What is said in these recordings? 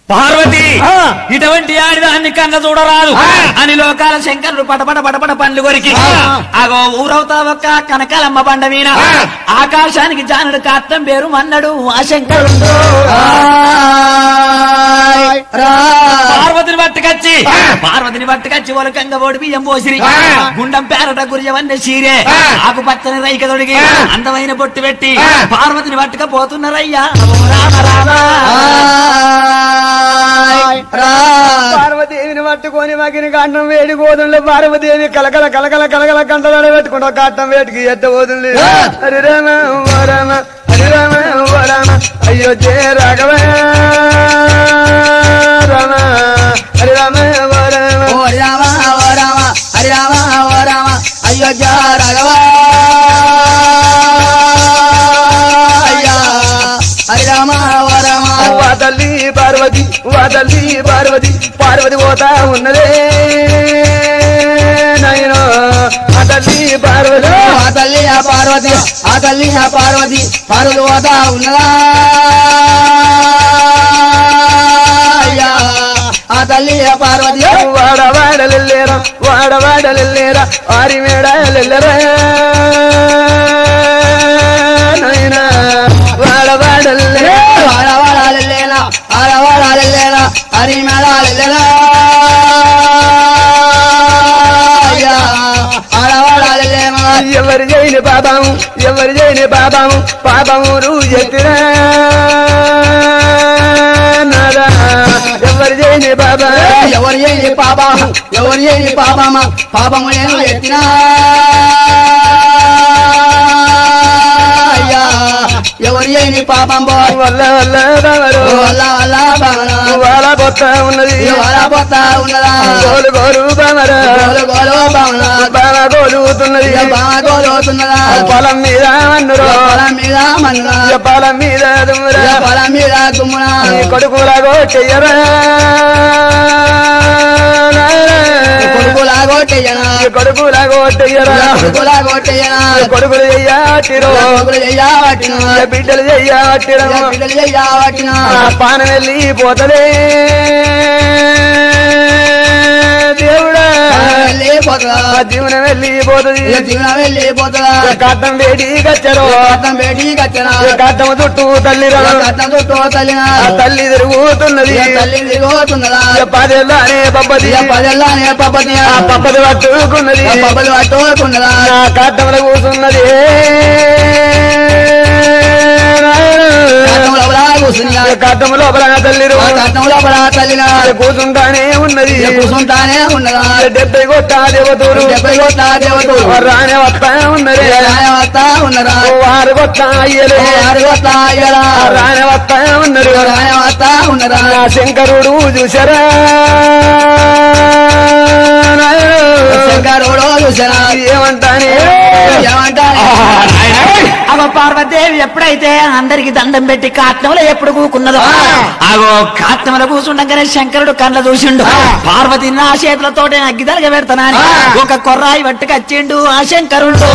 పార్వతి ఆ. ఇటువంటి ఆడిదాన్ని కన్న చూడరాదు ఆ. అని లోకాల శంకరుడు పటపట పటపట పండ్లు కొరికి ఆ. అగో ఊరవుతా ఒక్క కనకాలమ్మ బండ మీద ఆ. ఆకాశానికి జానుడు కాత్తం పేరు మన్నడు ఆ శంకరుడు ఆయ్ రా పార్వతిని పట్టుకొచ్చి ఆ. పార్వతిని పట్టుకొచ్చి ఒలకంగా ఓడి బియ్యం పోసిరి ఆ. గుండం పేరట గురియవన్న చీరే ఆ. ఆకుపచ్చని రైక తొడిగి ఆ. అందమైన బొట్టు పెట్టి ఆ. పార్వతిని పట్టుకపోతున్నారయ్యా ఓ రామ రామ ఆయ్ రా పార్వదేవిని పట్టుకొని మగిన కాండం వేడి గోధులు పార్వదేవి కలకల కలకల కలకల కంటలోనే పెట్టుకుంటా కాటం వేటికి ఎత్త పోతుంది ఆ. హరి రామ ఓ రామ హరి రామ ఓ రామ అయ్యో జయ రాఘవ రామ హరి రామ ఓ రామ ఓ రామ ఓ రామ హరి రామ ఓ రామ అయోధ్య రాఘవ అయ్యా హరి రామ ఓ రామ వా తల్లి పార్వతి వా తల్లి పార్వతి పార్వతి పోతా ఉన్నదే నాయనో ఆ తల్లి పార్వతి ఆ తల్లి ఆ పార్వతి ఆ తల్లి ఆ పార్వతి పార్వతి పోతా ఉన్నదా అయ్యా ఆ తల్లి ఆ పార్వతి వాడ వాడలెల్లేరా వాడ వాడలెల్లేరా ఆరి మేడలెల్లరా నాయనా వాడ వాడలే ఆడవాడాలెల్లేనా ఆడవాడాలెల్లేనా హరి మేడాలెల్లేనా అయ్యా ఆడవాడాలెల్లేనా ఎవరు చేయని పాపము ఎవరు చేయని పాపము పాపము నువ్వు చెప్పినా నాదా ఎవరు చేయని పాప ఎవరు చేయని పాపము ఎవరు చేయని పాపమా పాపము నేను ఎత్తినా అయ్యా ఎవరు చేయని పాపం బో వల్ల వల్ల రావరు వల్ల వల్ల భావన వాళ్ళ కొత్త ఉన్నది ఇవాళ పోతా ఉన్నదా గోలు గోలు బామరా గోలు గోలు భావన బామ గోలుతున్నది బామ గోలుతున్నదా పొలం మీద అన్నురు పొలం మీద మన్నురా పొలం మీద దుమ్మురా పొలం మీద దుమ్మునా నీ కొడుకులాగో చెయ్యరా కొడుకులా కొట్టయ్యనా నీ కొడుకులాగో చెయ్యరా కొడుకులా కొట్టయ్యనా నీ కొడుకులు చెయ్యాటిరో కొడుకులు చెయ్యబట్టిన నీ బిడ్డలు చెయ్యాటిరో బిడ్డలు చెయ్యబట్టిన ఆ పానం వెళ్ళిపోతలే దేవుడా వెళ్ళిపోతుందా ఆ జీవనం వెళ్ళిపోతుంది ఇక జీవనం వెళ్ళిపోతుందా కట్టం వేడి కచ్చరో కట్టం పెట్టి కట్టనా కట్టం చుట్టూ తల్లిరా కట్టం చుట్టూ తల్లినా ఆ తల్లి తిరుగుతున్నది ఇక తల్లి దిగుతున్నదా పదేళ్ళనే పబ్బది ఇక పదెల్లానే పబ్బతి ఆ పబ్బది పట్టుకున్నది పబ్బలు పట్టుకున్నదా నా కట్టంలో కూర్చున్నది కట్టం లోపల కూర్చుని కట్టం లోపల తల్లిరు కట్టం లోపల తల్లినా కూర్చుంటానే ఉన్నది ఇక కూర్చుంటానే ఉన్నదా డెబ్బై కొట్ట దేవతూరు డెబ్బై కొట్ట దేవతలు రానే వస్తా ఉన్నది వస్తా ఉన్నదా వారు కొత్త అయ్యలే ఆరు వస్తా అయ్యరా రానే వస్తా ఉన్నారు రానే వస్తా ఉన్నదా నా శంకరుడు చూసారా శంకరుడు చూసారా ఏమంటానే ఏమంటారు అగో పార్వతీదేవి ఎప్పుడైతే అందరికి దండం పెట్టి కాట్నంలో ఎప్పుడు కూకున్నదో అగో కాట్నంలో కూర్చుండగానే శంకరుడు కండ్ల చూసిండు పార్వతి నా చేతులతోటే అగ్గిదలగా పెడతానని ఒక కొర్రాయి పట్టుకొచ్చిండు ఆ శంకరుడు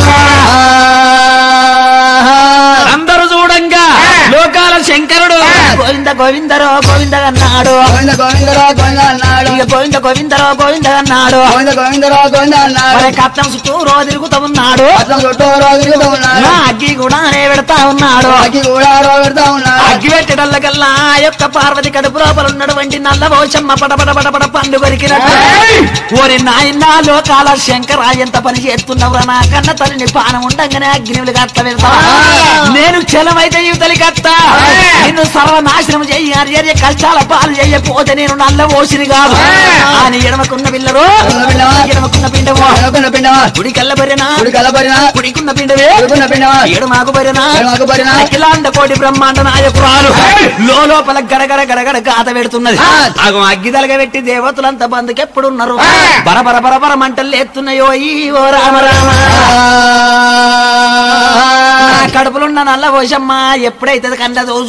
అందరూ చూడంగా లోకాల శంకరుడు గోవింద గోవిందరో గోవింద అన్నాడు గోవింద గోవిందరావు గోవింద అన్నాడు ఇక గోవింద గోవిందరో గోవింద అన్నాడు గోవింద గోవిందరావు గోవింద అన్నాడు మరి కట్నం చుట్టూ రోజు తిరుగుతూ ఉన్నాడు అతను చుట్టూ రోజు తిరుగుతూ ఉన్నాడు నా అగ్గి కూడా నే పెడతా ఉన్నాడు అగ్గి కూడా రోజు పెడతా ఉన్నాడు అగ్గి పెట్టడల్లకల్లా ఆ యొక్క పార్వతి కడుపు లోపల ఉన్నటువంటి నల్ల భోషమ్మ పడపడ పడపడ పండు కొరికినట్టు ఓరి నాయన లోకాల శంకర ఎంత పని చేస్తున్నావురా నా కన్న తల్లిని పానం ఉండంగానే అగ్నివులు కట్ట వెళ్తా నేను చలమైతే యువతలి కట్ట నిన్ను సర్వనాశనం చెయ్యి అర్య కష్టాల పాలు చెయ్యకపోతే నేను నల్ల ఓసిని కాదు అని ఎడమకున్న పిల్లరు ఎడమకున్న పిండము అనుకున్న పిండమా గుడి కల్లబరినా గుడి కలపరినా గుడికున్న పిండవే అనుకున్న పిండమా ఏడుమాకు బరినా ఏడుమాకు బరినా అఖిలాండ కోటి బ్రహ్మాండ నాయకురాలు లోపల గడగడ గడగడ గాత పెడుతున్నది అగం అగ్గిదలగా పెట్టి దేవతలంతా బందుకెప్పుడున్నారు బరబర బరబర మంటలు ఎత్తున్నాయో ఈ ఓ రామ రామ నా కడుపులున్న నల్ల పోషమ్మ ఎప్పుడైతే కండదో చూసాను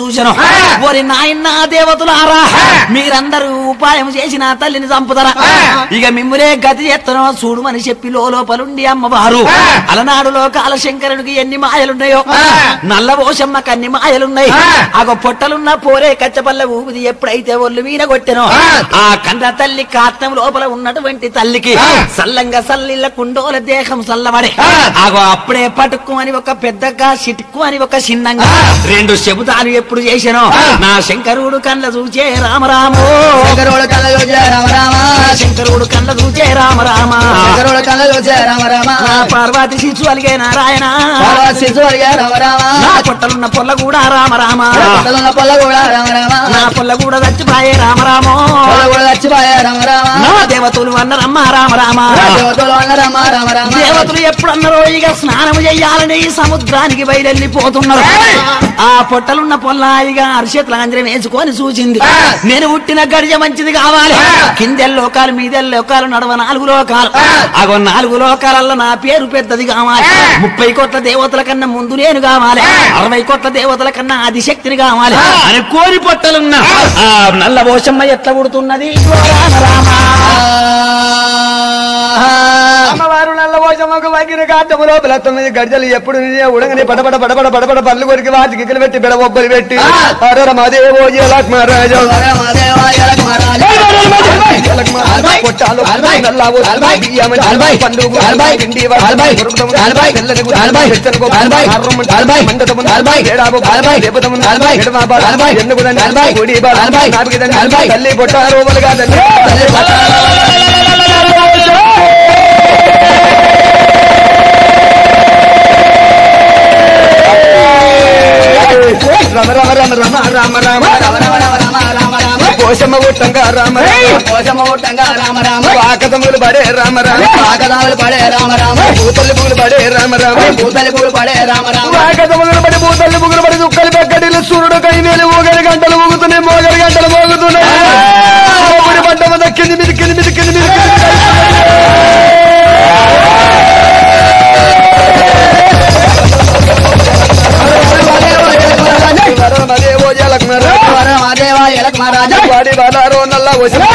ఓరి నాయన దేవతలారా మీరందరూ ఉపాయం చేసి నా తల్లిని చంపుతారా ఇక మిమ్ములే గతి చేస్తానో చూడమని చెప్పి లోపలుండి అమ్మవారు అలనాడు లోకాల శంకరునికి ఎన్ని మాయలున్నాయో నల్ల పోషమ్మకి అన్ని మాయలున్నాయి అగో పొట్టలున్న పోరే కచ్చపల్ల ఊపిది ఎప్పుడైతే ఒళ్ళు వీన కొట్టెనో ఆ కన్న తల్లి కాత్తం లోపల ఉన్నటువంటి తల్లికి సల్లంగా సల్లిల్ల కుండోల దేహం సల్లబడే ఆగో అప్పుడే పటుక్కు అని ఒక పెద్దగా సిటుక్కు అని ఒక చిన్నంగా రెండు శబుతాలు ఎప్పుడు చేశానో నా శంకరుడు కళ్ళ చూచే రామరామో శంకరుడు కళ్ళలో జయ రామ రామ నా శంకరుడు కళ్ళ చూచే రామరామ శంకరుడు కళ్ళలో జయ రామ రామ నా పార్వతి శిశు అలిగే నారాయణ పార్వతి శిశు అడిగా రామ రామ నా పొట్టలున్న పొల్ల కూడా రామరామ పొట్టలున్న పొల్ల కూడా రామ రామ నా పొల్ల కూడా చచ్చిపోయే రామరామో పొల్ల కూడా చచ్చిపోయా రామ రామ నా దేవతలు అన్నరమ్మ రామరామ దేవతలు అన్న రామ రామ రామ దేవతలు ఎప్పుడు అన్నారో ఇక స్నానం చెయ్యాలని ఈ సముద్రానికి బయలుపోతున్నారు ఆ పొట్టలున్న పొల్లాయిగా అరిచేతుల అంజనం వేసుకొని సూచింది నేను పుట్టిన గడియ మంచిది కావాలి కిందెల్ లోకాలు మీదెల్ లోకాలు నడవ నాలుగు లోకాలు అగో నాలుగు లోకాలలో నా పేరు పెద్దది కావాలి ముప్పై కోట్ల దేవతల కన్నా ముందు నేను కావాలి అరవై కోట్ల దేవతల కన్నా ఆదిశక్తిని కావాలి అని కోరి పొట్టలున్న ఆ నల్ల పోషమ్మ ఎట్లా పుడుతున్నది ఓ రామ రామ అమ్మవారు నల్ల పోషమ్మకు వగిన కాటము లోపల తొమ్మిది గడిజలు ఎప్పుడు నిజే ఉడగని పడపడ పడపడ పడపడ పళ్ళు కొరికి వాటి గిక్కలు పెట్టి బిడ ఒబ్బలు పెట్టి అరర మాదేవో లక్ష్మరాజు కొట్టాలు నల్లావు బియ్యం పండు పిండి తల్లి పొట్ట రూపలు కాదండి రమ రమ రమ రమ రమ రామ కోశమ్మ ఉట్టంగా రామ రామ ఆకతములు పడే రామ రామ పూతల్లి పూలు పడే రామ రామ ఆకతములు పడి పూతల్లి పూలు పడి దుక్కలు పెక్కడిలు సూర్యుడు కైవేలు ఊగడి గంటలు ఊగుతున్నాయి మోగడి గంటలు మోగుతున్నాయి ఊపిరి పడ్డమ దక్కింది మిదికింది మిదికింది మిదికింది మదేవో జలకుమార వాడి బాలారో నల్ల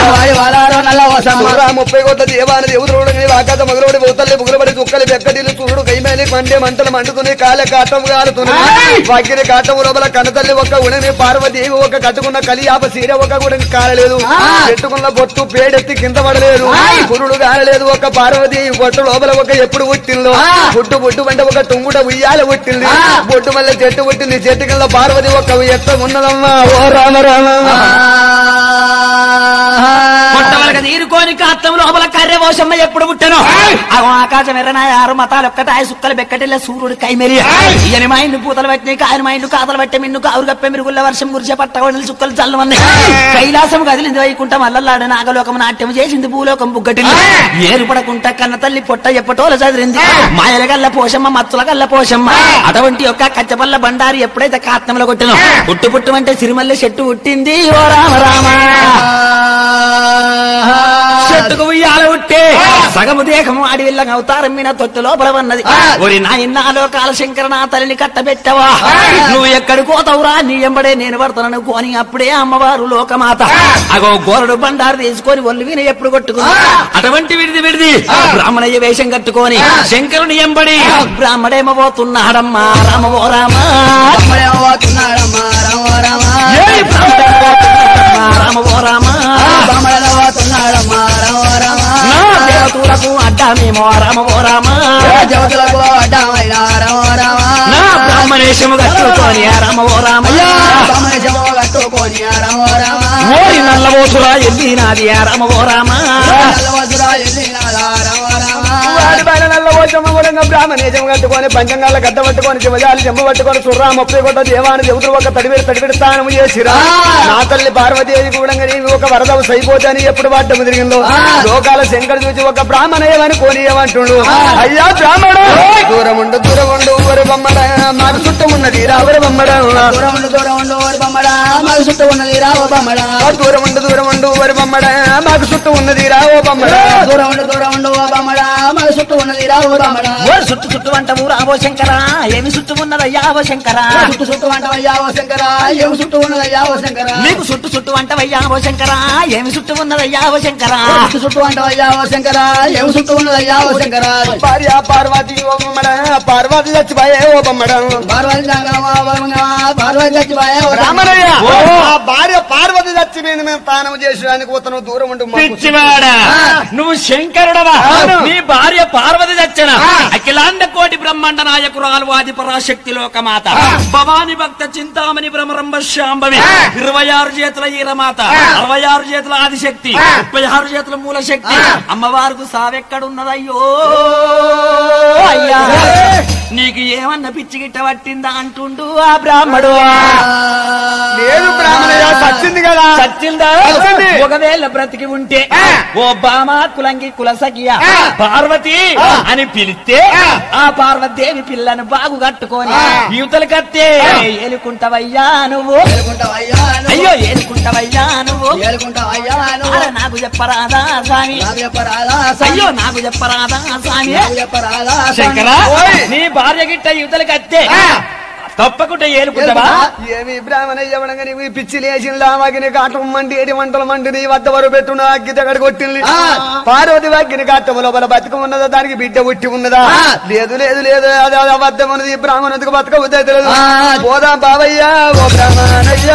వసరా ముప్పై కోట్ల దేవాని దేవుడు వాకాత మగరోడి బౌతల్లి బుగులబడి చుక్కలు బెక్కడిలు సూర్యుడు కైమేలి మండే మంటలు మండుతున్నాయి కాలే కాటం కాలుతున్నాయి వాకిని కాటం లోపల కన్నతల్లి ఒక ఉడని పార్వదేవి ఒక కట్టుకున్న కలియాప సీర ఒక గుడని కాలలేదు పెట్టుకున్న బొట్టు పేడెత్తి కింద పడలేదు పురుడు కాలలేదు ఒక పార్వదేవి బొట్టు లోపల ఒక ఎప్పుడు పుట్టిందో పుట్టు పుట్టు అంటే ఒక తుంగుట ఉయ్యాల పుట్టింది బొట్టు మళ్ళీ చెట్టు పుట్టింది చెట్టు కింద పార్వతి ఒక ఎత్త ఉన్నదమ్మా ఓ రామ రామ పొట్టవలక తీరుకోని కాత్తం లోపల కర్రె పోషమ్మ ఎప్పుడు పుట్టను అగో ఆకాశం ఎర్రనాయ ఆరు మతాలు ఒక్కటాయ సుక్కలు బెక్కటిల్ల సూర్యుడు కైమెరి ఇయని మా ఇండు పూతలు పట్టినాయి కాయన మా ఇండు కాతలు పట్టే మిన్ను కావురు కప్పే మిరుగుల్ల వర్షం గురిసే పట్టగొడలు చుక్కలు చల్లమన్నాయి కైలాసం కదిలింది వైకుంఠం అల్లల్లాడు నాగలోకం నాట్యం చేసింది భూలోకం బుగ్గటిల్లి ఏరుపడకుంట కన్న తల్లి పొట్ట ఎప్పటోల చదిరింది మాయల గల్ల పోషమ్మ మత్తుల గల్ల పోషమ్మ అటువంటి యొక్క కచ్చపల్ల బండారి ఎప్పుడైతే కాత్తంలో కొట్టినో పుట్టు పుట్టు అంటే సిరిమల్లె చెట్టు పుట్టింది ఓ రామ రామ చెట్టుకు ఉయ్యాల ఉట్టే సగము దేహము అడవిల్లంగా అవతారం మీద తొట్టు లోపల ఉన్నది ఒరి నాయన లోకాల శంకర నా తల్లిని కట్టబెట్టవా నువ్వు ఎక్కడి కోతవురా నీ ఎంబడే నేను పడతాను కోని అప్పుడే అమ్మవారు లోకమాత అగో గోరడు బండారు తీసుకొని ఒళ్ళు విని ఎప్పుడు కొట్టుకుంది అటువంటి విడిది విడిది బ్రాహ్మణయ్య వేషం కట్టుకొని శంకరుని ఎంబడి బ్రాహ్మడేమో పోతున్నాడమ్మా రామ ఓ రామ ఏయ్ బ్రాహ్మడేమో పోతున్నాడమ్మా, రామ ఓ రామ నా దేవతలకు అడ్డామేమో రామ ఓ రామ నా బ్రాహ్మణేశము కట్టుకొని రామ ఓ రామయ్య ఓరి నల్లబోతురా ఎల్లి నాది రామ ఓ రామ వాడి పైన నల్ల పోచమ్మ కూడా బ్రాహ్మణేజం కట్టుకొని పంచంగాల గడ్డ పట్టుకొని శివజాలి చెంబ పట్టుకొని సుర్రా ముప్పై కొట్ట దేవాన్ని దేవుడు ఒక తడివిడి తడివిడి స్థానం చేసిరా నా తల్లి పార్వతీదేవి కూడా నీవు ఒక వరదవు సైపోతని ఎప్పుడు వాడ్డము తిరిగిందో లోకాల శంకర్ చూసి ఒక బ్రాహ్మణేయమని కోనియమంటుండు అయ్యా బ్రాహ్మణ దూరం ఉండు దూరం ఉండు ఊరి బొమ్మడ మాకు చుట్టం ఉన్నది రావరి బొమ్మడ దూరం ఉండు దూరం ఉండు ఊరి బొమ్మడ మాకు చుట్టూ ఉన్నది రావో బొమ్మడ దూరం ఉండు దూరం ఉండు ఓ బమ్మడా చుట్టూ ఉన్నది రావు రమణ ఓ చుట్టు చుట్టు అంటవు రావో శంకరా ఏమి చుట్టు ఉన్నదయ్యా ఓ శంకరా చుట్టూ చుట్టూ అంటవయ్యా ఓ శంకర ఏమి చుట్టూ ఉన్నదయ్యా ఓ శంకర నీకు చుట్టు చుట్టు అంటవయ్యా ఓ శంకరా ఏమి చుట్టు ఉన్నదయ్యా ఓ శంకరా చుట్టూ చుట్టూ అంటవయ్యా ఓ శంకర ఏమి చుట్టూ ఉన్నదయ్యా ఓ శంకర భార్య పార్వతి ఓ బొమ్మడ పార్వతి చచ్చిపోయే ఓ బొమ్మడ పార్వతి జంగమా వరుణా, పార్వతి చచ్చిపోయా ఓ రామనయ్య ఓ. ఆ భార్య పార్వతి చచ్చిపోయింది మేము తానం చేసేదానికి పోతాను దూరం ఉండి మాకు పిచ్చివాడా నువ్వు శంకరుడవా అవును. నీ భార్య పార్వతి దచ్చన ఆ. అఖిలాండ కోటి బ్రహ్మాండ నాయకురాలు ఆది పరాశక్తి లోకమాత భవాని భక్త చింతామణి భ్రమరంభ శాంభవి ఇరవై ఆరు చేతుల ఈరమాత అరవై ఆరు చేతుల ఆదిశక్తి ముప్పై ఆరు చేతుల మూల శక్తి అమ్మవారికి సావెక్కడున్నదయ్యో అయ్యా నీకు ఏమన్నా పిచ్చి గిట్ట పట్టిందా అంటుండు ఆ బ్రాహ్మడు లేదు బ్రాహ్మణయ్య చచ్చింది కదా సత్యందా సత్యంది. ఒకవేళ బ్రతికి ఉంటే ఓ బామా కులంగి కులసగియ పార్వతి అని పిలిస్తే ఆ పార్వతీదేవి పిల్లను బాగు కట్టుకొని యువతలు కత్తే ఏలుకుంటవయ్యా నువ్వు ఏలుకుంటావయ్యా నువ్వు. అయ్యో ఏలుకుంటవయ్యా నువ్వు ఏలుకుంటావయ్యా నువ్వు. అరే నాకు చెప్పరాదా స్వామి నాకు చెప్పరాదా స్వామి? అయ్యో నాకు చెప్పరాదా స్వామి నాకు చెప్పరాదా స్వామి? శంకరా ఓయ్. నీ భార్య గిట్ట యువతలు కత్తే తప్పకుండా ఏలుకుంటావా ఏమి బ్రాహ్మణయ్య ఎవడంగా నీవు ఈ పిచ్చి లేచిందా వాకిని కాటం మండి ఏడి వంటలు మండి నీ వద్ద వరకు పెట్టున్న అగ్గి దగ్గర కొట్టింది ఆ. పార్వతి వాకిని కాటం లోపల బతుకు ఉన్నదా దానికి బిడ్డ ఉట్టి ఉన్నదా ఆ. లేదు లేదు లేదు అది అది అబద్ధం ఉన్నది ఈ బ్రాహ్మణుడికి బతక ఉద్దే తెలియదు ఆ. పోదాం బాబయ్య ఓ బ్రాహ్మణయ్య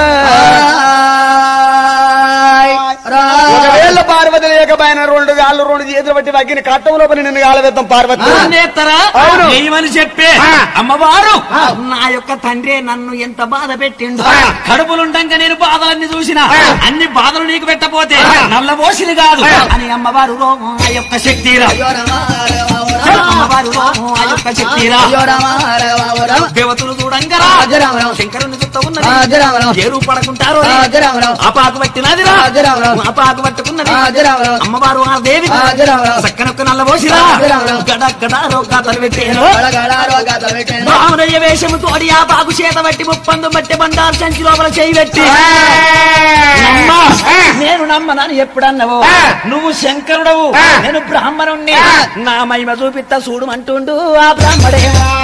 ఆయ్ రా. ఒకవేళ పార్వతి లేకపోయిన రెండు గాళ్ళు రెండు చేతులు బట్టి వగ్గిని కట్టం లోపల నిన్ను గాలవేద్దాం పార్వతి నేత్తరా అవును. ఏమని చెప్పే ఆ. అమ్మవారు నా యొక్క తండ్రి నన్ను ఎంత బాధ పెట్టిండు ఆ. కడుపులుండగా నేను బాధలన్నీ చూసిన ఆ. అన్ని బాధలు నీకు పెట్టపోతే ఆ. నల్ల ఓసిలు కాదు ఆ. అని అమ్మవారు రోమం ఆ యొక్క శక్తిరా అయ్యో రామ, రామ, రామ. అమ్మవారు రోమం ఆ యొక్క శక్తిరా అయ్యో రామ, రామ, రామ. దేవతలు చూడంగరా అజరామరావు. శంకరుని చుట్టూ ఆ, ఉన్నది అజరామరావు. ఏ రూపడకుంటారో ఆ, అజరామరావు. అపాకు పట్టినదిరా ఆ, అజరామరావు. అపాకు పట్టుకున్నది ఆ, అజరామరావు. అమ్మవారు ఆ దేవి ఆ, అజరామరావు. చక్కనొక్క నల్ల పోసిరా ఆ, అజరామరావు. గడ గడ రోగాతలు పెట్టాను గడగడ రోగాలు పెట్టాను. బ్రాహ్మణయ్య వేషము తోడి ఆ బాగు చేత బట్టి ముప్పందు బట్టి బండారు సంచి లోపల చేయి పెట్టి నమ్మా నేను నమ్మనని ఎప్పుడన్నావు నువ్వు శంకరుడవు నేను బ్రాహ్మణుణ్ణి నా మహిమ చూపిత్త చూడమంటుండు ఆ బ్రాహ్మడే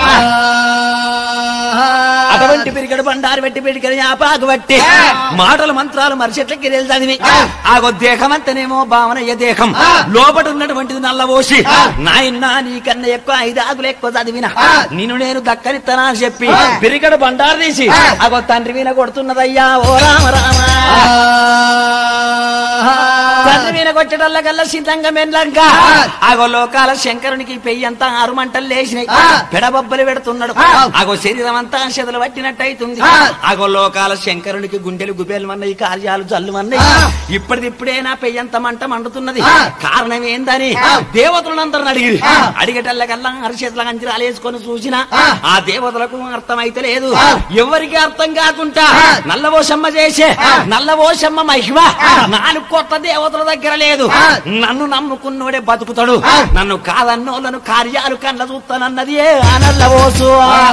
అటువంటి పిరికడు బండారు పెట్టి పిరికడి ఆ పాకు బట్టి మాటలు మంత్రాలు మరిచెట్లకి చదివి ఆగో దేహమంతనేమో భావనయ్య దేహం లోపట ఉన్నటువంటిది నల్లబోసి నాయన నీకన్నా ఎక్కువ ఐదు ఆకులు ఎక్కువ చదివిన నిన్ను నేను దక్కనిత్తనా అని చెప్పి పిరికడు బండారు తీసి అగో తండ్రి వీణ కొడుతున్నదయ్యా ఓ రామ రామ తండ్రి వీణ కొట్టడల్లకల్లా సిద్ధంగా మెన్లంగా ఆగో లోకాల శంకరునికి పెయ్యంతా ఆరు మంటలు లేచినాయి పెడబొబ్బలు పెడుతున్నాడు ఆగో శరీరం అంతా చెదలు పట్టినట్టు అవుతుంది ఆగో లోకాల శంకరునికి గుండెలు గుబేలు అన్నాయి కార్యాలు జల్లు అన్నాయి ఇప్పటిదిప్పుడే నా పెయ్యంత మంట మండుతున్నది కారణం ఏందని దేవతలందరిని అడిగి అడిగేటల్లకల్లా అరిచేతుల కంచిరాలు వేసుకొని చూసిన ఆ దేవతలకు అర్థమైతే లేదు ఎవరికి అర్థం కాకుండా నల్లవోషమ్మ చేసే నల్లవోషమ్మ మహిమ నాలుగు కోట్ల దేవతల దగ్గర లేదు నన్ను నమ్ముకున్నోడే బతుకుతాడు నన్ను కాదన్నోళ్ళను కార్యాలు కళ్ళ చూస్తానన్నది ఆ నల్లవోసు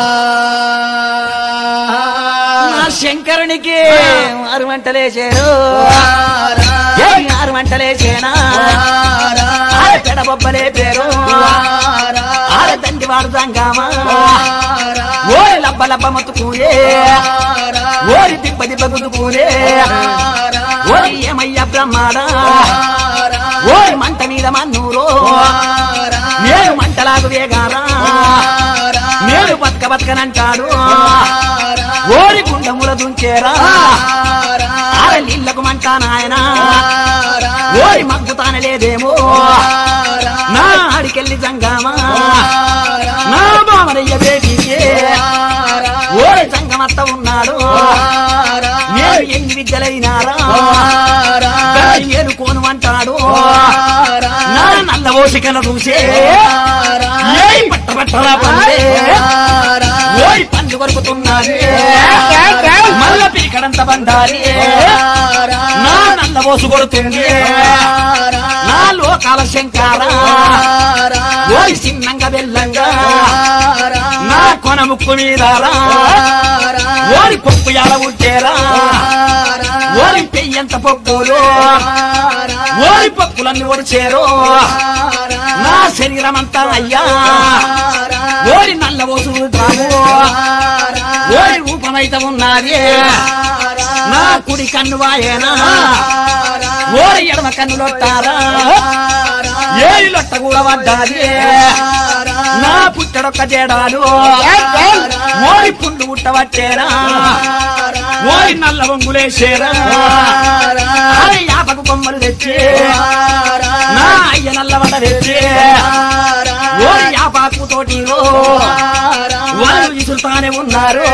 నా శంకరునికి ఆరు మంటలేసారు ఏ ఆరు మంటలేసేనా ఆరు పెడబొబ్బలే పేరు ఆరు తండ్రి వాడు దంగామా ఓరి లబ్బ లబ్బ మత్తుకూలే ఓరి దిబ్బ దిబ్బ గుద్దుకూలే ఓరి ఏమయ్య బ్రహ్మాడా ఓరి మంట మీద మన్నూరు నేను మంటలాగు వేగారా నేను బతక బతకనంటాడు ఓరి గుండముల దుంచేరా ఆర నీళ్లకు మంట నాయనా ఓరి మగ్గుతాన లేదేమో నా ఆడికెళ్ళి జంగామా నా బామరయ్య బేటీకే ఓరి జంగమత్త ఉన్నాడు నేను ఎన్ని విద్యలైనారా దాన్ని ఏనుకోను అంటాడు నా నల్ల ఓసికన చూసే ఏయ్ పట్ట పట్టరా పండే ఓయ్ పండు కొరుకుతున్నది మల్ల పీకడంత బండారి నా నల్ల ఓసు కొడుతుంది నా లోకాల శంకార ఓయ్ చిన్నంగా వెళ్ళంగా నా కొన ముక్కు మీద రా ఓరి పొక్కు ఎలా ఉంటేరా ఓరి పెయ్యంత పొక్కులు ఓరి పొక్కులన్నీ ఒడిచేరు నా శరీరం అంతా అయ్యా ఓరి నల్ల ఓసులు రాము ఓరి రూపమైతే ఉన్నది నా కుడి కన్ను వాయేనా ఓరి ఎడమ కన్ను లొట్టారా ఏలి లొట్ట కూడా పడ్డాది నా పుట్టడొక్క జేడాలు ఓరి పుండు ముట్టవట్టేరా ఓరి నల్ల బొంగులేసేరా అరే యాపకు బొమ్మలు తెచ్చి నా అయ్య నల్లవడ తెచ్చి ఓరి యాపాకు తోటి వాళ్ళు విసురుతానే ఉన్నారు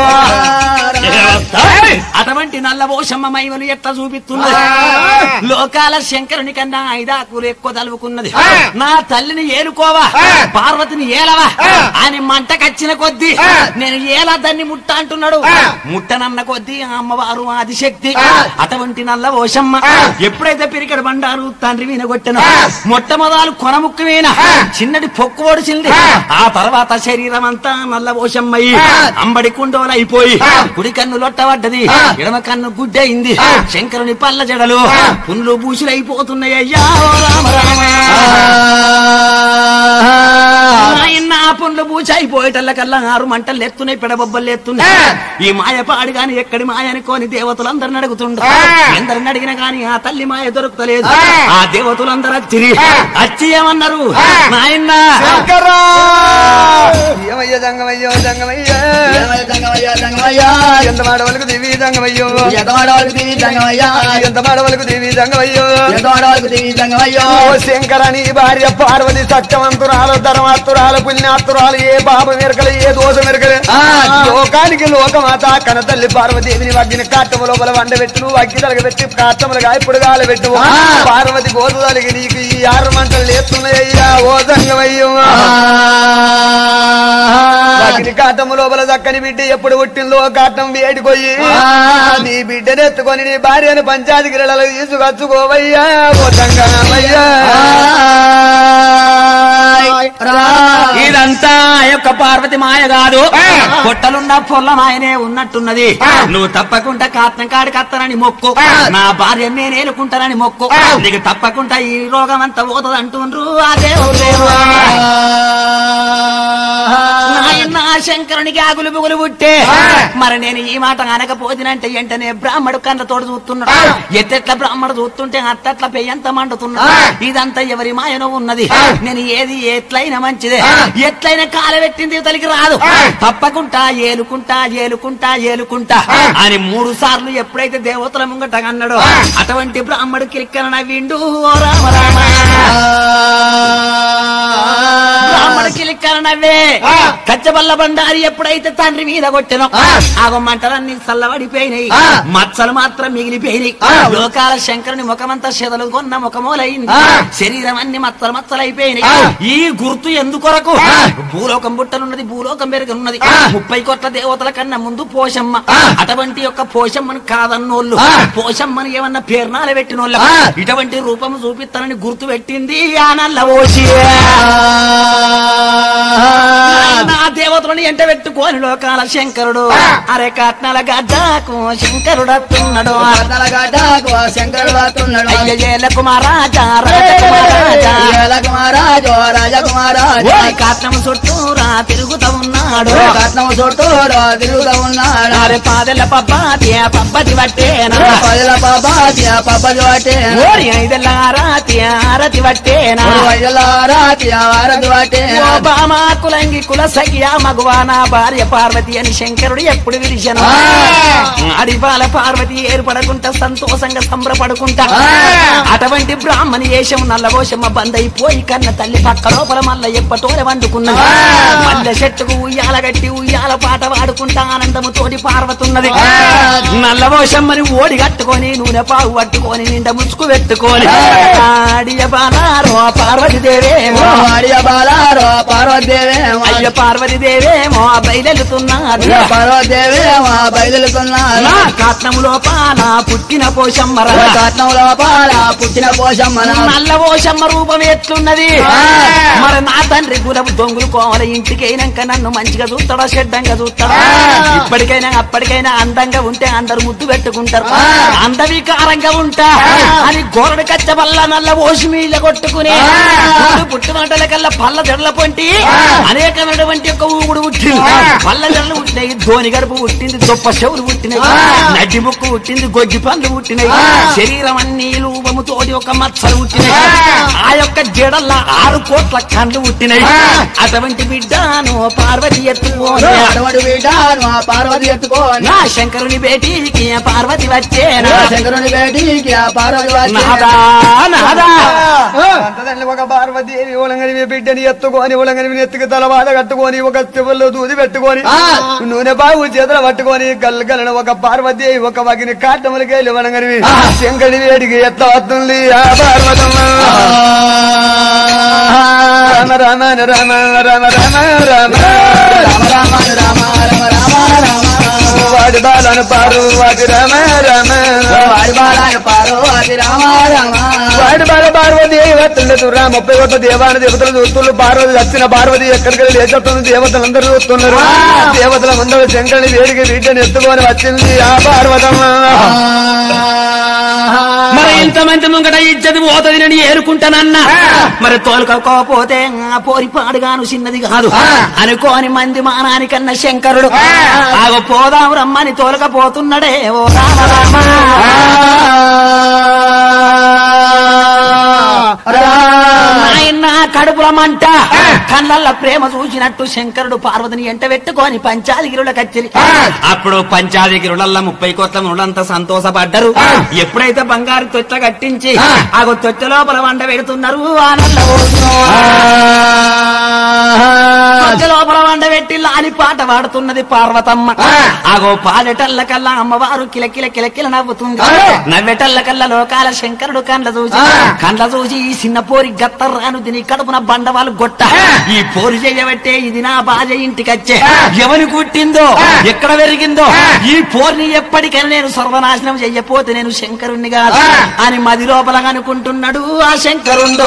అటువంటి నల్ల పోషమ్మ మైమలు ఎట్లా చూపిస్తున్నది లోకాల శంకరుని కన్నా ఐదాకులు ఎక్కువ తలుపుకున్నది నా తల్లిని ఏలుకోవా పార్వతిని ఏలవా అని మంట కచ్చిన కొద్దీ నేను ఏలా దాన్ని ముట్ట అంటున్నాడు ముట్టనన్న కొద్దీ ఆ అమ్మవారు ఆదిశక్తి అటువంటి నల్ల ఓషమ్మ ఎప్పుడైతే పిరికడ బండారు తండ్రి వీన కొట్టిన మొట్టమొదలు కొనముక్కు వీణ చిన్నటి పొక్కు ఓడిచింది ఆ తర్వాత శరీరం అంతా నల్ల ఓషమ్మయి అంబడి కుండోలు అయిపోయి కుడి కన్ను లొట్టబడ్డది ఎడమ కన్ను గుడ్డయింది శంకరుని పల్ల జడలు పుండ్లు బూసులు అయిపోతున్నాయి అయ్యా ఓ రామ రామ నాయన్న ఆ పుండ్లు బూచి అయిపోయేటల్లకల్లా ఆరు మంటలు ఎత్తున్నాయి పెడబొబ్బలు ఎత్తున్నాయి ఈ మాయ పాడు గాని ఎక్కడి మాయ అనుకోని దేవతలందరిని అడుగుతుండ్రు ఎందరిని అడిగినా గాని ఆ తల్లి మాయ దొరుకుతలేదు ఆ దేవతలందరూ వచ్చి వచ్చి ఏమన్నారు నాయన్న శంకరా ఏమయ్య దంగమయ్యో దంగమయ్య ఎంత మాడవలకు దేవి దంగమయ్యో ఎంత మాడవలకు దేవి దంగమయ్యో ఓ శంకరని భార్య పార్వతి సత్యవంతురాలు ధర్మాత్తురాలు పుణ్యాత్తురాలు ఏ పాప మెరకలు ఏ దోష మెరకలు లోకానికి లోకమాత కనతల్లి పార్వతీదేవిని వగ్గిన కాట్టము లోపల వండబెట్టును వగ్గి తలగబెట్టి కాట్టములుగా ఇప్పుడు గాలబెట్టు పార్వతి గోదు తలిగి నీకు ఈ ఆరు మంటలు లేస్తున్నాయ్యా ఓ దంగమయ్యో అగ్ని కాటము లోపల చక్కని బిడ్డ ఎప్పుడు పుట్టిందో కాటం వేడిపోయి నీ బిడ్డను ఎత్తుకొని నీ భార్యను పంచాయతీ గిరలకు తీసుకొచ్చుకోవయ్యా ఓ తంగమయ్యా ఇదంతా ఆ యొక్క పార్వతి మాయ కాదు పొట్టలున్న పొల్ల మాయనే ఉన్నట్టున్నది నువ్వు తప్పకుండా కాత్నం కాడి కత్తనని మొక్కు నా భార్య నేను ఏలుకుంటానని మొక్కు నీకు తప్పకుండా ఈ రోగం అంతా పోతుంది అంటుండ్రు అదే నాయన శంకరునికి ఆగులు బుగులు పుట్టే మరి నేను ఈ మాట అనకపోతినంటే వెంటనే బ్రాహ్మడు కళ్ళతోడు చూస్తున్నాడు ఎత్తెట్ల బ్రాహ్మడు చూస్తుంటే అత్తట్ల పెయ్యంత మండుతున్నాడు ఇదంతా ఎవరి మాయనో ఉన్నది నేను ఏది ఎట్లయినా మంచిదే ఎట్లయినా కాలబెట్టింది ఇవతలికి రాదు తప్పకుండా ఏలుకుంటా ఏలుకుంటా ఏలుకుంటా అని మూడు సార్లు ఎప్పుడైతే దేవతల ముంగట అన్నాడో అటువంటి బ్రాహ్మడు కిరిక్కన నవ్విండు ఓ రామ రామ బ్రాహ్మడు కిలిక్కన నవ్వే కచ్చబల్ల బండారి ఎప్పుడైతే తండ్రి మీద కొట్టినో ఆగో మంటలన్నీ చల్లబడిపోయినాయి మచ్చలు మాత్రం మిగిలిపోయినాయి లోకాల శంకరుని ముఖమంతా చెదలు కొన్న ముఖమూలైంది శరీరం అన్ని మచ్చలు మచ్చలైపోయినాయి ఈ గుర్తు ఎందుకొరకు భూలోకం బుట్టనున్నది భూలోకం పెరుగున్నది ముప్పై కోట్ల దేవతల కన్నా ముందు పోషమ్మ అటువంటి యొక్క పోషమ్మను కాదన్నోళ్ళు పోషమ్మని ఏమన్నా పేర్నాలు పెట్టినోళ్ళ ఇటువంటి రూపం చూపిస్తానని గుర్తు పెట్టింది ఆ నల్ల ఓసి నా దేవతలను ఎంట పెట్టుకోని లోకాల శంకరుడు అరే కట్నాల గడ్డకు శంకరుడు అత్తున్నాడు శంకరుడు వాతున్నాడు అయ్య ఏల కుమారాజా రాజ కుమారాజా రాజకుమారాజు రాజకుమారాజు ఓరి కట్నం చుట్టూరా తిరుగుతూ ఉన్నాడు కట్నం చుట్టూ తిరుగుతూ ఉన్నాడు అరే పాదెల పబ్బాతి పబ్బతి పట్టేనా పదల పాపాతి పబ్బది వాటే ఓరి ఐదెల ఆరాతి ఆరతి పట్టేనా రాతి వారది వాటే ఓ బామా కులంగి కుల సఖియా మగువా నా భార్య పార్వతి అని శంకరుడు ఎప్పుడు పిలిచను అడిపాల పార్వతి ఏర్పడకుంటా సంతోషంగా సంబరపడుకుంటా అటువంటి బ్రాహ్మణి వేషం నల్లవోషమ్మ బందైపోయి కన్న తల్లి పక్క లోపల మల్ల ఎప్పటోల వండుకున్నది మల్లె చెట్టుకు ఉయ్యాల గట్టి ఉయ్యాల పాట పాడుకుంటా ఆనందము తోటి పార్వతున్నది నల్లవోషమ్మని ఓడి కట్టుకొని నూనె పావు పట్టుకొని నిండా ముసుగు పెట్టుకొని ఆడియ బాలారో పార్వతి దేవేమో బాలారో పార్వతి పార్వదేవేమో అయ్య పార్వతీదేవేమో బయలుతున్నది పార్వదేవేమో బయలుతున్నారు నా కాట్నము లోపాల పుట్టిన పోషమ్మర కాట్నం లోపాల పుట్టిన పోషమ్మ నల్ల పోషమ్మ రూపం ఎట్లున్నది మరి నా తండ్రి గులపు దొంగులు కోవల ఇంటికైనాక నన్ను మంచిగా చూస్తాడా చెడ్డంగా చూస్తాడా ఇప్పటికైనా అప్పటికైనా అందంగా ఉంటే అందరు ముద్దు పెట్టుకుంటారు అందవికారంగా ఉంటా అని గోరడు కచ్చ వల్ల నల్ల ఓసి మీల కొట్టుకుని పుట్టినటల కల్లా పళ్ళ జడల పొంటి అనేకమైనటువంటి యొక్క ఊగుడు పుట్టింది పళ్ళ జడలు పుట్టినాయి ధోని గడుపు పుట్టింది దొప్ప చెవులు పుట్టినాయి నడ్డి ముక్కు పుట్టింది గొజ్జి పండ్లు పుట్టినాయి శరీరం అన్ని రూపము తోటి ఒక మచ్చలు పుట్టినాయి ఆ యొక్క జడల్ల ఆరు కోట్ల కండ్లు పుట్టినాయి అటువంటి బిడ్డను పార్వతి ఎత్తుకోని అటువంటి బిడ్డను ఆ పార్వతి ఎత్తుకోని నా శంకరుని బేటీకి పార్వతి వచ్చేనా శంకరుని బేటీకి ఆ పార్వతి వచ్చి నాదా నాదా అంతదండి ఒక పార్వతీదేవి ఉలంగని బిడ్డని ఎత్తుకొని ఉలంగని ఎత్తుకు తలవాడ కట్టుకొని ఒక చెవుల్లో దూది పెట్టుకొని నూనె బాగు చేతులు పట్టుకొని గల్గలను ఒక పార్వతీదేవి ఒక వగిని కాటములకి ఉలంగని శంకరి వేడికి ఎత్త వస్తుంది ఆ పార్వతమ్మ రామ రామ రామ రామ రామ రామ రామ రామ రామ రామ రామ రామ వాడి బాలను పారు వాటి రామ రామ వాడి బాలాన పార్వతి రామ రామ వాడి బాల పార్వతి వస్తుండదు రా ముప్పై ఒక్క దేవాన దేవతలు చూస్తున్నారు పార్వతి వచ్చిన పార్వతి ఎక్కడికి లేచేస్తుంది దేవతలు అందరూ చూస్తున్నారు దేవతల ముందర శంకరుని వేడికి వీటిని ఎత్తుకొని వచ్చింది ఆ పార్వతమ్మ మరి ఇంతమంది ముంగట ఇచ్చది పోతుంది నేను ఏరుకుంటానన్నా మరి తోలుకోకపోతే ఆ పోరి పాడుగాను చిన్నది కాదు అనుకోని మంది మానానికన్న శంకరుడు ఆగ పోదాం రమ్మని తోలకపోతున్నాడే ఓ రామ రామ నాయన కడుపుల మంట కళ్ళల్ల ప్రేమ చూసినట్టు శంకరుడు పార్వతిని ఎంట పెట్టుకొని పంచాదిగిరుల కచ్చిరి అప్పుడు పంచాదిగిరులల్ల ముప్పై కోట్ల ముళ్ళంతా సంతోషపడ్డరు ఎప్పుడైతే బంగారు తొచ్చ కట్టించి ఆ తొచ్చ లోపల వంట పెడుతున్నారు ఆ నల్ల ఓసును. తొచ్చ లోపల వంట పెట్టి లాలి పాట పాడుతున్నది పార్వతమ్మ ఆగో పాడేటల్ల కల్లా అమ్మవారు కిలకిల కిలకిల నవ్వుతుంది నవ్వేటల్ల కల్లా లోకాల శంకరుడు కండ్ల చూసి కండ్ల చూసి ఈ చిన్న పోరి గత్తర్రాను తిని కడుపున బండవాళ్ళు గొట్ట ఈ పోరు చేయబట్టే ఇది నా బాధ ఇంటికచ్చే ఎవరి కుట్టిందో ఎక్కడ పెరిగిందో ఈ పోర్ని ఎప్పటికైనా నేను సర్వనాశనం చెయ్యపోతే నేను శంకరుణ్ణి కాదు అని మది లోపల అనుకుంటున్నాడు ఆ శంకరుండు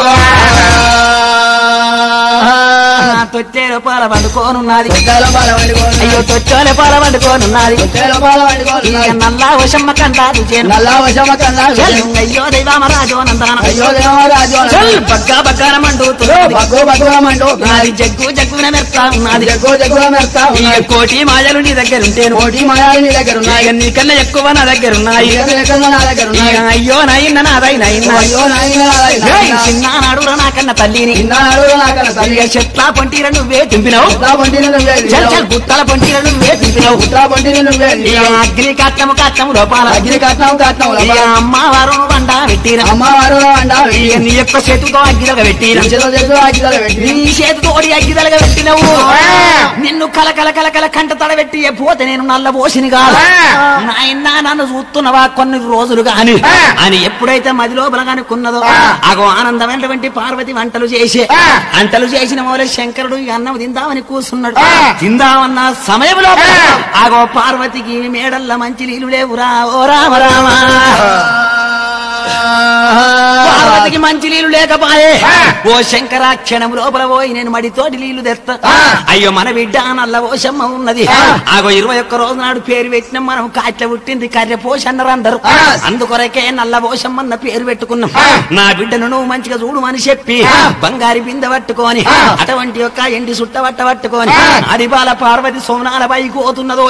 తొట్టేల పాల పండుకోనున్నది తొట్టెల పాల వండుకోని అయ్యో తొట్టేల పాల పండుకోనున్నది తొట్టెల పాల వండుకోని ఇక నల్లా వశమ్మ కంటారు చేను నల్లా వశమ కన్నా చల్, అయ్యో దైవామరాజు నందాన అయ్యో దేవరాజు చల్, బగ్గా బగ్గాన మండుతున్నది బగ్గు బగ్గుమంటూ నాది జగ్గు జగ్గున మెత్తా ఉన్నది జగ్గు జగ్గుల మెడతా ఇక కోటి మాయలు నీ దగ్గర ఉంటేను కోటి మాయాలు నీ దగ్గర ఉన్నాయి ఇక నీకన్నా ఎక్కువ నా దగ్గర ఉన్నాయి ఎక్కడ ఎక్కడ నా దగ్గర ఉన్నాయి ఇక అయ్యో నాయన్న నాదై నాయన్న అయ్యో నాయన నాయన చిన్నాడు నాకన్న తల్లిని ఇన్నాడు నాకన్న తల్లి ఇక చెట్ల పొంటీర నువ్వే తింపినావు ఉత్రా పొంటిని నువ్వే చల్ చల్ గుట్టల పొంటీర నువ్వే తింపినావు ఉత్రా పొంటిని నువ్వే ఇక అగ్ని కట్టము కట్టము లోపాల అగ్ని కట్నం కట్నం ఇక అమ్మవారు వంట పెట్టిన అమ్మవారు అంటా ఇక నీ యొక్క చేతితో అగ్గిదలుగా పెట్టిన చేతులు చేతులు ఆగిదాలు పెట్టి నీ చేతితోడి అగ్గిదలుగా పెట్టినవు నిన్ను కల కల కల కల కంట తడబెట్టి పోతే నేను నల్ల పోసిని కాదు నాయన నన్ను చూస్తున్నవా కొన్ని రోజులు గాని అని ఎప్పుడైతే మది లోపల కనుక్కున్నదో అగో ఆనందమైనటువంటి పార్వతి వంటలు చేసే వంటలు చేసిన మూల శంకరుడు ఈ అన్నం తిందామని కూర్చున్నాడు తిందామన్న సమయంలో అగో పార్వతికి మేడల్ల మంచి నీళ్ళు లేవురా ఓ రామ రామ పార్వతికి మంచి నీళ్లు లేకపాయే ఓ శంకర క్షణం లోపల పోయి నేను మడితోటి నీళ్లు తెస్తా అయ్యో మన బిడ్డ నల్ల ఓషమ్మ ఉన్నది ఆగో ఇరవై ఒక్క రోజు నాడు పేరు పెట్టినాం మనం కాట్ల పుట్టింది కర్రె పోష అన్నారు అందరు అందుకొరకే నల్ల ఓషమ్మ అన్న పేరు పెట్టుకున్నాం నా బిడ్డను నువ్వు మంచిగా చూడమని చెప్పి బంగారి బిందె పట్టుకొని అటువంటి యొక్క ఎండి సుట్ట పట్ట పట్టుకొని అడిబాల పార్వతి సోమనాల పైకి పోతున్నదో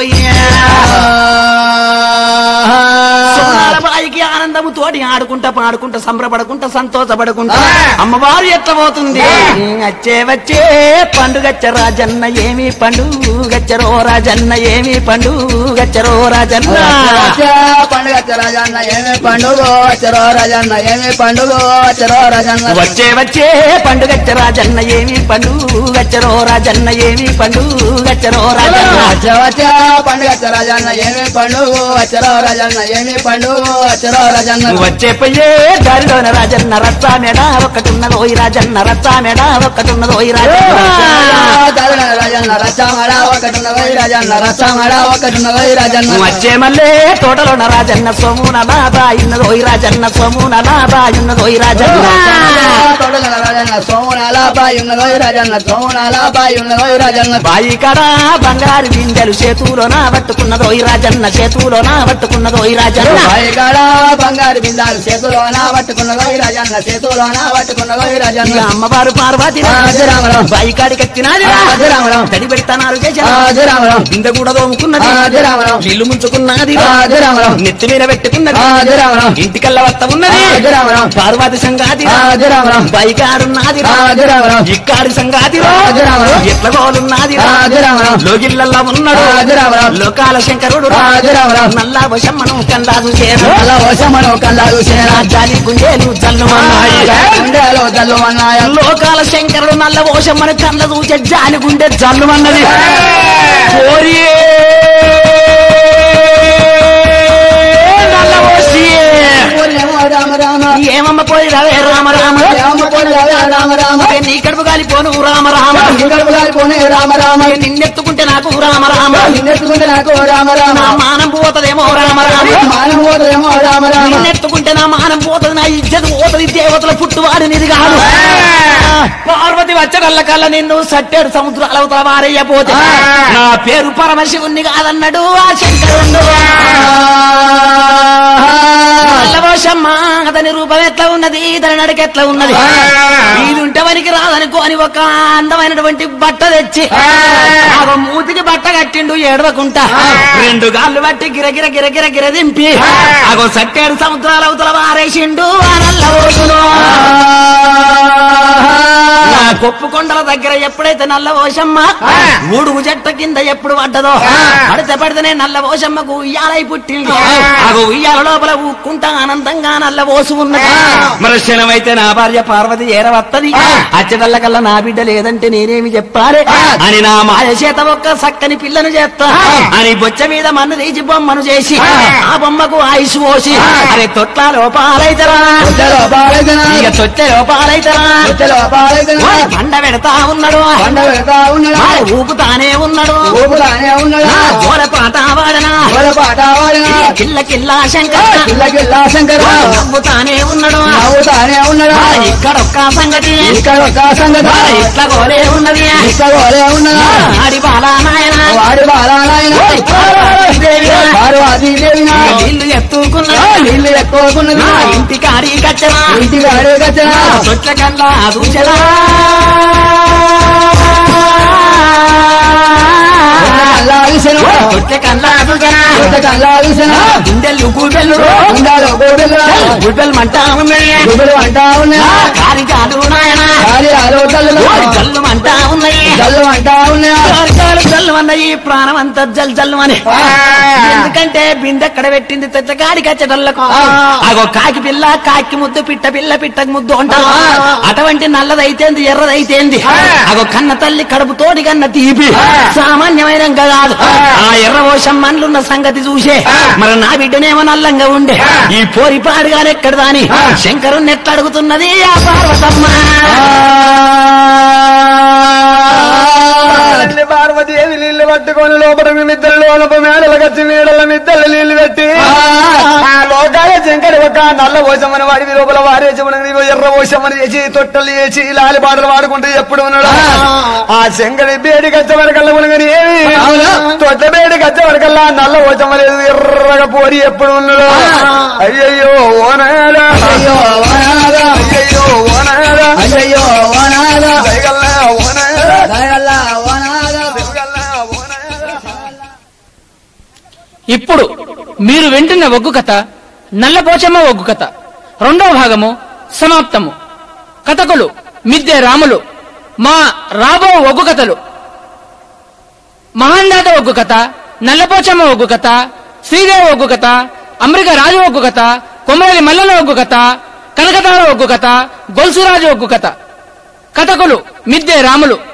సోమనాల బాయికి ఆనందము తోటి ఆడుకుంటా పాడుకుంటా సంబరపడుకుంటా సంతోషపడుకుంటా అమ్మవారు ఎట్లా పోతుంది వచ్చే వచ్చే పండుగచ్చ రాజన్న ఏమి పండుగచ్చరో రాజన్న ఏమి పండుగచ్చరో రాజన్న పండుగ రాజన్న ఏమి పండుగ చెరో రాజన్న ఏమి పండుగ చెరో రాజన్న వచ్చే వచ్చే పండుగచ్చ రాజన్న ఏమి పండుగచ్చరో రాజన్న ఏమి పండుగచ్చరో రాజన్న వచ్చే వచ్చే పండుగ రాజన్న ఏమి పండుగ చెరో రాజన్న ఏమి పండుగ చెరో రాజన్న వచ్చే పోయే దారిలోన రాజన్న రాజన్న రచ్చ మెడ ఒకటున్నది ఓయి రాజన్న రచ్చ మెడ ఒకటున్నది ఓయి రాజన్న తరుణ రాజన్న రచ్చమడ ఒకటున్నవై రాజన్న రచ్చమడ ఒకటున్నవై రాజన్న వచ్చే మల్లే తోటలోన రాజన్న సోమున లాభా ఇన్నది ఓయి రాజన్న సోమున లాభా ఇన్నది ఓయి రాజన్న తొడల రాజన్న సోమనాల బాయి ఉన్నదోయ్ రాజన్న సోమనాల బాయి ఉన్నదోయ్ రాజన్న బాయి కడా బంగారు బిందెలు చేతులోన పట్టుకున్నదోయి రాజన్న చేతులోన పట్టుకున్నదోయి రాజన్న బాయి కాడ బంగారు బిందాలు చేతులోన పట్టుకున్నదోయ్ రాజన్న చేతులోన పట్టుకున్నదోయ్ ఇక రాజన్న అమ్మవారు పార్వతి రాజరామరావు. బాయి కాడికి ఎత్తినాది రాజరామరావు. తడి పెడతానారు చేశారు రాజరామరావు. బిందె కూడా దోముకున్నది రాజరామరావు. నీళ్లు ముంచుకున్నది రాజరామరావు. నెత్తి మీద పెట్టుకున్నది రాజరామరావు. ఇంటికల్లా వత్త ఉన్నది రాజరామరావు. పార్వతి సంగాతి రాజరామరావు. బైకాడున్నది రాజరామరావు. ఇక్కాడి సంగాతి రాజరామరావు. ఎట్ల గోలున్నది రాజరామరావు. లోగిళ్ళల్లా ఉన్నాడు రాజరామరావు. లోకాల శంకరుడు రాజరామరావు. నల్లా వశమ్మను కందాదు చేరు అలా వశమను కల్లాలు సేన జాలి గుండెలు జల్లుమన్నాయి గుండెలో జల్లు అన్నాయ లోకాల శంకరుడు నల్ల ఓషమ్మని కళ్ళ చూచే జాలి గుండె జల్లుమన్నది ఓరియే నల్ల ఓసియే. రామ రామ ఏమమ్మ పోయి రవే రామ రామ రామ పోనీ రామ రామ రామ నీ కడుపు కాలిపోను రామ రామ పోనీ రామ రామ నిన్నెత్తుకుంటే నాకు రామ రామ నిన్నెత్తుకుంటే నాకు రామ రామ నా మానం పోతదేమో రామ రామ మానవ పోతేమో రామ రామ నిన్నెత్తుకుంటే నా మానం పోతుంది నా ఇజ్జత్ పోతుంది దేవతల పుట్టువాడు నిది కాదు పార్వతి వచ్చడల్ల కల్లా నిన్ను సట్టేడు సముద్రాల అవతల వారయ్యపోతే నా పేరు పరమశివుణ్ణి కాదన్నాడు ఆ శంకరుడు నల్లవోషమ్మ అతని రూపం ఎట్లా ఉన్నది దాని నడక ఎట్లా ఉన్నది ఇది ఉంటే వనికి రాదనుకోని ఒక అందమైనటువంటి బట్ట తెచ్చి ఆ మూతికి బట్ట కట్టిండు ఏడవకుంటా రెండు గాళ్ళు బట్టి గిరగిర గిరగిర గిర దింపి అగో సట్టేడు సముద్రాల అవతల వారేసిండు ఆ నల్లవోషును నా కొప్పు కొండల దగ్గర ఎప్పుడైతే నల్ల ఓషమ్మ ఊడుగు చెట్ట కింద ఎప్పుడు పడ్డదో పడితే పడితేనే నల్ల ఓషమ్మకు ఉయ్యాలై పుట్టింది అగో ఉయ్యాల లోపల ఊక్కుంటా ఆనందంగా నల్ల ఓసు ఉన్నది మరి క్షణమైతే నా భార్య పార్వతి ఏరవత్తది అచ్చటల్ల కల్లా నా బిడ్డ లేదంటే నేనేమి చెప్పాలి అని నా మాయ చేత ఒక్క సక్కని పిల్లను చేస్తా అని బొచ్చ మీద మన్ను తీసి బొమ్మను చేసి ఆ బొమ్మకు ఆయుష్ పోసి అరే తొట్ల లోపాలైతరా ఉత్తలో బాలజన ఇక తొట్టె లోపాలైతరా ఉత్తలో బాలజన వాడు పండ పెడతా ఉన్నాడు పండ పెడతా ఉన్నాడా వాడు ఊపుతానే ఉన్నాడు ఊపుతానే ఉన్నాడా జోల పాట వాడనా ఓల పాట వాడినా కిల్ల కిల్ల శంకర కిల్ల కిల్ల శంకర నవ్వుతానే ఉన్నాడు నవ్వుతానే ఉన్నాడా వాడు ఇక్కడొక్క సంగతి ఇక్కడ ఒక సంగతి వాడు ఇట్లా గోలే ఉన్నది ఇక్కడ ఓలే ఉన్నాడా ఆడి బాలా నాయన వాడి బాలాయన వారు అది దేవినా నీళ్లు ఎత్తుకున్నా నీళ్లు ఎక్కువకున్నది ఇంటి కాడి కచ్చరా ఇంటికి అడే కచ్చనా తొట్ల కల్లా దూచరా కల్లాగిసను తొట్ల కల్లా దూచరా కల్లాగిసను గుండెలు గుబెలు ఉండాలి గోడలు గుబెలు మంటా ఉన్నాయి గుబులు అంటా ఉన్నా కారి కాదు నాయన గాలి ఆలోచనలు జల్లు మంటా ఉన్నాయి జల్లు అంటా ఉన్నా కారు జల్లు అన్నది ప్రాణం అంతా జల్ జల్లు అని ఎందుకంటే బిందె ఎక్కడ పెట్టింది తెచ్చ కాడికి వచ్చేటల్లకు అగో కాకి పిల్ల కాకి ముద్దు పిట్ట పిల్ల పిట్టకు ముద్దు అంటారు అటువంటి నల్లదైతేంది ఎర్రదైతేంది అగో కన్న తల్లి కడుపుతోటి కన్న తీపి సామాన్యమైన కాదు ఆ ఎర్ర ఓషం మన్లున్న సంగతి చూసే మరి నా బిడ్డనేమో నల్లంగా ఉండే ఈ పోరి పాడుగానే ఎక్కడ దాని శంకరుణ్ణి ఎట్లా అడుగుతున్నది ఆ పార్వతమ్మ తల్లి పార్వతీదేవి నీళ్లు పట్టుకొని లోపల నిద్ర లోపల మేడల కచ్చి నీడల నిద్రలు నీళ్లు పెట్టి ఆ లోకాల శంకరి ఒక నల్ల పోసమని వాడి లోపల వారేసమని ఎర్ర పోసమని చేసి తొట్టలు చేసి లాలి పాటలు పాడుకుంటూ ఎప్పుడు ఉన్నాడు ఆ శంకరి బేడి కచ్చ వరకల్లా ఉనగని తొట్ట బేడి కచ్చ వరకల్లా నల్ల పోసమలేదు ఎర్రగా పోరి ఎప్పుడు ఉన్నాడు అయ్యయ్యో ఓనాడా అయ్యో వనాదా అయ్యయ్యో ఓనాడా అయ్యో వనాదా దయగల్లా ఓనాడా దయగల్లా వనాదా దయగల్లా ఓనాడా ఇప్పుడు మీరు వింటున్న ఒగ్గు కథ నల్లపోచమ్మ ఒగ్గు కథ రెండవ భాగము సమాప్తము కథకులు మిద్దె రాములు మా రాబో ఒగ్గు కథలు మహాందాత ఒగ్గు కథ నల్లపోచమ్మ ఒగ్గు కథ శ్రీదేవి ఒగ్గు కథ అమెరిక రాజు ఒగ్గు కథ కొమరలి మల్లల ఒగ్గు కథ కనకతార ఒగ్గు కథ గొల్సురాజు ఒగ్గు కథ కథకులు మిద్దె రాములు